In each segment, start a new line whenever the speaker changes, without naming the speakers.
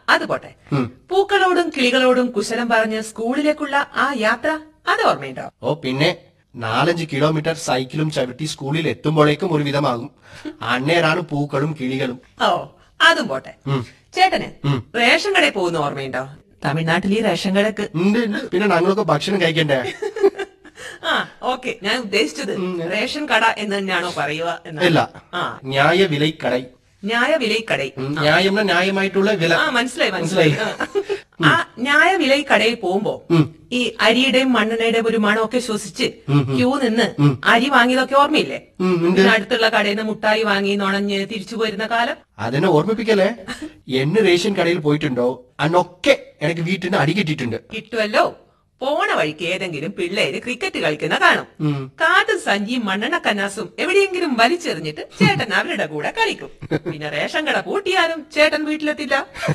അത് പോട്ടെ പൂക്കളോടും കിളികളോടും കുശലം പറഞ്ഞ് സ്കൂളിലേക്കുള്ള ആ യാത്ര അത് ഓർമ്മയുണ്ടോ
ഓ പിന്നെ നാലഞ്ച് കിലോമീറ്റർ സൈക്കിളും ചവിട്ടി സ്കൂളിൽ എത്തുമ്പോഴേക്കും ഒരു വിധമാകും അന്നേരാണ് പൂക്കളും കിളികളും
ഓ അതും പോട്ടെ ചേട്ടന് റേഷൻ കടയിൽ പോകുന്ന ഓർമ്മയുണ്ടോ തമിഴ്നാട്ടിൽ ഈ റേഷൻ കടക്ക്
ഉണ്ട് ഉണ്ട് പിന്നെ ഞങ്ങളൊക്കെ ഭക്ഷണം കഴിക്കണ്ടേ
ആ ഓക്കെ ഞാൻ ഉദ്ദേശിച്ചത് റേഷൻ കട എന്ന് തന്നെയാണോ പറയുക
ഇല്ല
എന്ന് ആ
ന്യായ വിലക്കടை
ന്യായ വിലക്കട
ഉം, ന്യായം ന്യായമായിട്ടുള്ള വില
ആ മനസ്സിലായി മനസ്സിലായി ആ ന്യായ വില കടയിൽ പോകുമ്പോ ഈ അരിയുടെയും മണ്ണെണ്ണയുടെയും ഒരു മണമൊക്കെ ശ്വസിച്ച് ക്യൂ നിന്ന് അരി വാങ്ങിയതൊക്കെ ഓർമ്മയില്ലേ
ഉം, ഉണ്ട്.
പിന്നെ അടുത്തുള്ള കടയിൽ നിന്ന് മുട്ടായി വാങ്ങി നുണഞ്ഞ് തിരിച്ചു പോരുന്ന കാലം
അതിനെ ഓർമ്മിപ്പിക്കല്ലേ എന്ന് റേഷൻ കടയിൽ പോയിട്ടുണ്ടോ അന്നൊക്കെ എനിക്ക് വീട്ടിൽ നിന്ന് അടി കിട്ടിയിട്ടുണ്ട്
കിട്ടുമല്ലോ പോണ വഴിക്ക് ഏതെങ്കിലും പിള്ളേര് ക്രിക്കറ്റ് കളിക്കുന്ന കാണും കാട്ടും സഞ്ചിയും മണ്ണെണ്ണ കന്നാസും എവിടെയെങ്കിലും വലിച്ചെറിഞ്ഞിട്ട് ചേട്ടൻ അവരുടെ കൂടെ കളിക്കും പിന്നെ റേഷൻ കട പൂട്ടിയാലും ചേട്ടൻ വീട്ടിലെത്തില്ല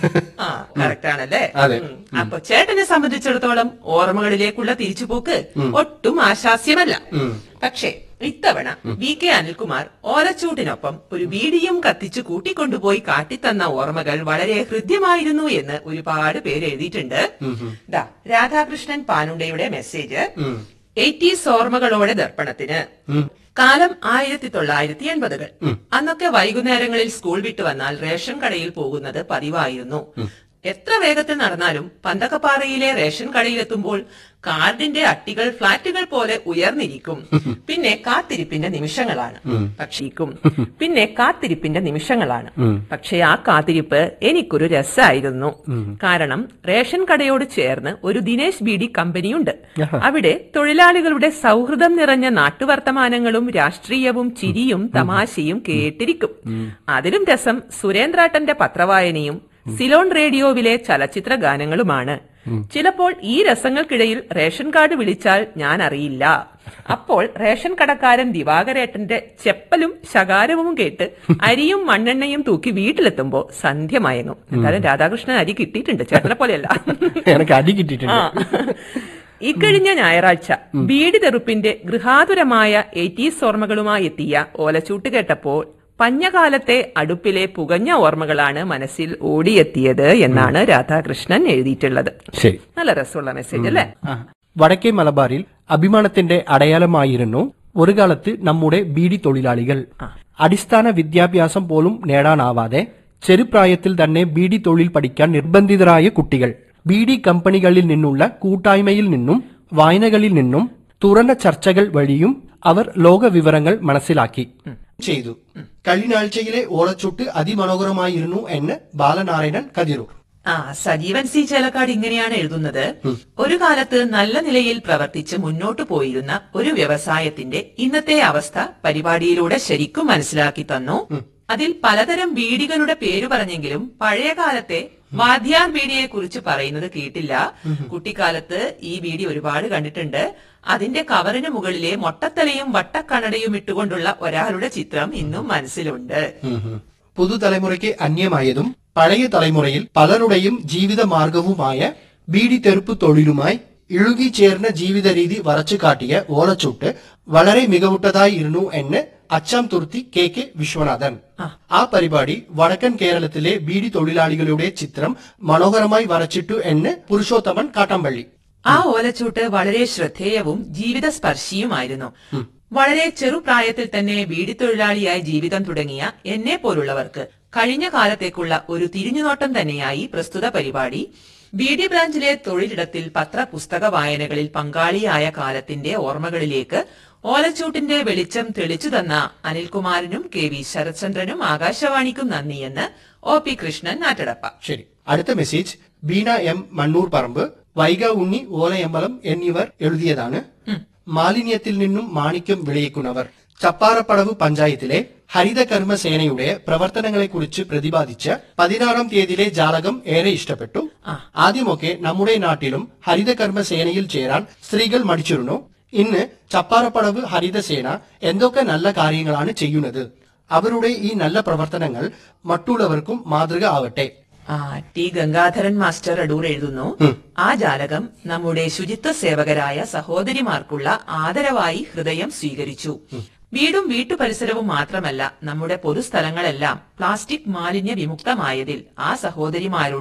ആ കറക്റ്റ് ആണല്ലേ
അതെ.
ഉം. അപ്പൊ ചേട്ടനെ സംബന്ധിച്ചിടത്തോളം ഓർമ്മകളിലേക്കുള്ള തിരിച്ചുപോക്ക് ഒട്ടും ആശാസ്യമല്ല പക്ഷേ ഇത്തവണ വി കെ അനിൽകുമാർ ഓലച്ചൂട്ടിനൊപ്പം ഒരു ബീഡിയും കത്തിച്ചു കൂട്ടിക്കൊണ്ടുപോയി കാട്ടിത്തന്ന ഓർമ്മകൾ വളരെ ഹൃദ്യമായിരുന്നു എന്ന് ഒരുപാട് പേര് എഴുതിയിട്ടുണ്ട് ദാ രാധാകൃഷ്ണൻ പാനുണ്ടയുടെ മെസ്സേജ് എയ്റ്റീസ് ഓർമ്മകളോടെ ദർപ്പണത്തിന് കാലം ആയിരത്തി തൊള്ളായിരത്തി എൺപതുകൾ അന്നൊക്കെ വൈകുന്നേരങ്ങളിൽ സ്കൂൾ വിട്ടു വന്നാൽ റേഷൻ കടയിൽ പോകുന്നത് പതിവായിരുന്നു എത്ര വേഗത്തിൽ നടന്നാലും പന്തക്കപ്പാറയിലെ റേഷൻ കടയിലെത്തുമ്പോൾ കാർഡിന്റെ അട്ടികൾ ഫ്ളാറ്റുകൾ പോലെ ഉയർന്നിരിക്കും പിന്നെ കാത്തിരിപ്പിന്റെ നിമിഷങ്ങളാണ് പക്ഷിക്കും പിന്നെ കാത്തിരിപ്പിന്റെ നിമിഷങ്ങളാണ് പക്ഷെ ആ കാത്തിരിപ്പ് എനിക്കൊരു രസമായിരുന്നു കാരണം റേഷൻ കടയോട് ചേർന്ന് ഒരു ദിനേശ് ബി ഡി കമ്പനിയുണ്ട് അവിടെ തൊഴിലാളികളുടെ സൗഹൃദം നിറഞ്ഞ നാട്ടുവർത്തമാനങ്ങളും രാഷ്ട്രീയവും ചിരിയും തമാശയും കേട്ടിരിക്കും അതിലും രസം സുരേന്ദ്രാട്ടന്റെ പത്രവായനയും സിലോൺ റേഡിയോവിലെ ചലച്ചിത്ര ഗാനങ്ങളുമാണ് ചിലപ്പോൾ ഈ രസങ്ങൾക്കിടയിൽ റേഷൻ കാർഡ് വിളിച്ചാൽ ഞാൻ അറിയില്ല അപ്പോൾ റേഷൻ കടക്കാരൻ ദിവാകരേട്ടന്റെ ചെപ്പലും ശകാരവും കേട്ട് അരിയും മണ്ണെണ്ണയും തൂക്കി വീട്ടിലെത്തുമ്പോ സന്ധ്യ മയങ്ങും എന്തായാലും രാധാകൃഷ്ണൻ അരി കിട്ടിയിട്ടുണ്ട് ചേട്ടനെ പോലെയല്ല
എനിക്ക് അടി കിട്ടിയിട്ടുണ്ട്
ആ. ഇക്കഴിഞ്ഞ ഞായറാഴ്ച ബീഡി തെറുപ്പിന്റെ ഗൃഹാതുരമായ എയ്റ്റീസ് ഓർമ്മകളുമായി എത്തിയ ഓലച്ചൂട്ട് കേട്ടപ്പോൾ പഞ്ഞകാലത്തെ അടുപ്പിലെ പുകഞ്ഞ ഓർമ്മകളാണ് മനസ്സിൽ ഓടിയെത്തിയത് എന്നാണ് രാധാകൃഷ്ണൻ എഴുതിയിട്ടുള്ളത്
ശരി
നല്ല രസമുള്ള മെസ്സേജ് അല്ലേ
വടക്കേ മലബാറിൽ അഭിമാനത്തിന്റെ അടയാളമായിരുന്നു ഒരു കാലത്ത് നമ്മുടെ ബീഡി തൊഴിലാളികൾ അടിസ്ഥാന വിദ്യാഭ്യാസം പോലും നേടാനാവാതെ ചെറുപ്രായത്തിൽ തന്നെ ബീഡി തൊഴിൽ പഠിക്കാൻ നിർബന്ധിതരായ കുട്ടികൾ ബീഡി കമ്പനികളിൽ നിന്നുള്ള കൂട്ടായ്മയിൽ നിന്നും വായനകളിൽ നിന്നും തുറന്ന ചർച്ചകൾ വഴിയും അവർ ലോക വിവരങ്ങൾ മനസ്സിലാക്കി ചെയ്തു കഴിഞ്ഞ ആഴ്ചയിലെ ഓളച്ചൂട്ട് അതിമനോഹരമായിരുന്നു എന്ന് ബാലനാരായണൻ കതിരൂർ
ആ സജീവൻ സി ചേലക്കാട് ഇങ്ങനെയാണ് എഴുതുന്നത് ഒരു കാലത്ത് നല്ല നിലയിൽ പ്രവർത്തിച്ച് മുന്നോട്ടു പോയിരുന്ന ഒരു വ്യവസായത്തിന്റെ ഇന്നത്തെ അവസ്ഥ പരിപാടിയിലൂടെ ശരിക്കും മനസ്സിലാക്കി തന്നു അതിൽ പലതരം ബീഡികളുടെ പേര് പറഞ്ഞെങ്കിലും പഴയ കാലത്തെ വാദ്യാർ ബീഡിയെ കുറിച്ച് പറയുന്നത് കേട്ടില്ല കുട്ടിക്കാലത്ത് ഈ ബീഡി ഒരുപാട് കണ്ടിട്ടുണ്ട് അതിന്റെ കവറിന് മുകളിലെ മൊട്ടത്തലയും വട്ടക്കണ്ണടയും ഇട്ടുകൊണ്ടുള്ള ഒരാളുടെ ചിത്രം ഇന്നും മനസ്സിലുണ്ട്
പുതുതലമുറയ്ക്ക് അന്യമായതും പഴയ തലമുറയിൽ പലരുടെയും ജീവിത മാർഗവുമായ ബീഡി തെറുപ്പ് തൊഴിലുമായി ഇഴുകി ചേർന്ന ജീവിത രീതി വരച്ചു കാട്ടിയ ഓലച്ചൂട്ട് വളരെ മികവുറ്റതായിരുന്നു എന്ന് Achamthuruthi K K Viswanathan ആ പരിപാടി വടക്കൻ കേരളത്തിലെ ബീഡി തൊഴിലാളികളുടെ ചിത്രം മനോഹരമായി വരച്ചിട്ടു എന്ന് പുരുഷോത്തമൻ കാട്ടമ്പള്ളി
ആ ഓലച്ചൂട്ട് വളരെ ശ്രദ്ധേയവും ജീവിത സ്പർശിയുമായിരുന്നു വളരെ ചെറുപ്രായത്തിൽ തന്നെ ബീഡി തൊഴിലാളിയായി ജീവിതം തുടങ്ങിയ എന്നെ പോലുള്ളവർക്ക് കഴിഞ്ഞ കാലത്തേക്കുള്ള ഒരു തിരിഞ്ഞുനോട്ടം തന്നെയായി പ്രസ്തുത പരിപാടി ബീഡി ബ്രാഞ്ചിലെ തൊഴിലിടത്തിൽ പത്ര പുസ്തക വായനകളിൽ പങ്കാളിയായ കാലത്തിന്റെ ഓർമ്മകളിലേക്ക് ഓലച്ചൂട്ടിന്റെ വെളിച്ചം തെളിച്ചു തന്ന അനിൽകുമാറിനും കെ വി ശരത്ചന്ദ്രനും ആകാശവാണിക്കും നന്ദിയെന്ന് ഒ പി കൃഷ്ണൻ നാട്ടടപ്പ
ശരി അടുത്ത മെസ്സേജ് ബീന എം മണ്ണൂർ പറമ്പ് വൈഗ ഉണ്ണി ഓലയമ്പലം എന്നിവർ എഴുതിയതാണ് മാലിന്യത്തിൽ നിന്നും മാണിക്യം വിളയിക്കുന്നവർ ചപ്പാറപ്പടവ് പഞ്ചായത്തിലെ ഹരിതകർമ്മ സേനയുടെ പ്രവർത്തനങ്ങളെക്കുറിച്ച് പ്രതിപാദിച്ച് പതിനാറാം തീയതിയിലെ ജാലകം ഏറെ ഇഷ്ടപ്പെട്ടു ആദ്യമൊക്കെ നമ്മുടെ നാട്ടിലും ഹരിതകർമ്മ സേനയിൽ ചേരാൻ സ്ത്രീകൾ മടിച്ചിരുന്നു ഇന്ന് ചപ്പാറപ്പടവ് ഹരിതസേന എന്തൊക്കെ നല്ല കാര്യങ്ങളാണ് ചെയ്യുന്നത് അവരുടെ ഈ നല്ല പ്രവർത്തനങ്ങൾ മറ്റുള്ളവർക്കും മാതൃക ആവട്ടെ
ആ ടി ഗംഗാധരൻ മാസ്റ്റർ അടൂർ എഴുതുന്നു ആ ജാലകം നമ്മുടെ ശുചിത്വ സേവകരായ സഹോദരിമാർക്കുള്ള ആദരവായി ഹൃദയം സ്വീകരിച്ചു വീടും വീട്ടുപരിസരവും മാത്രമല്ല നമ്മുടെ പൊതുസ്ഥലങ്ങളെല്ലാം പ്ലാസ്റ്റിക് മാലിന്യ വിമുക്തമായതിൽ ആ സഹോദരിമാരോട്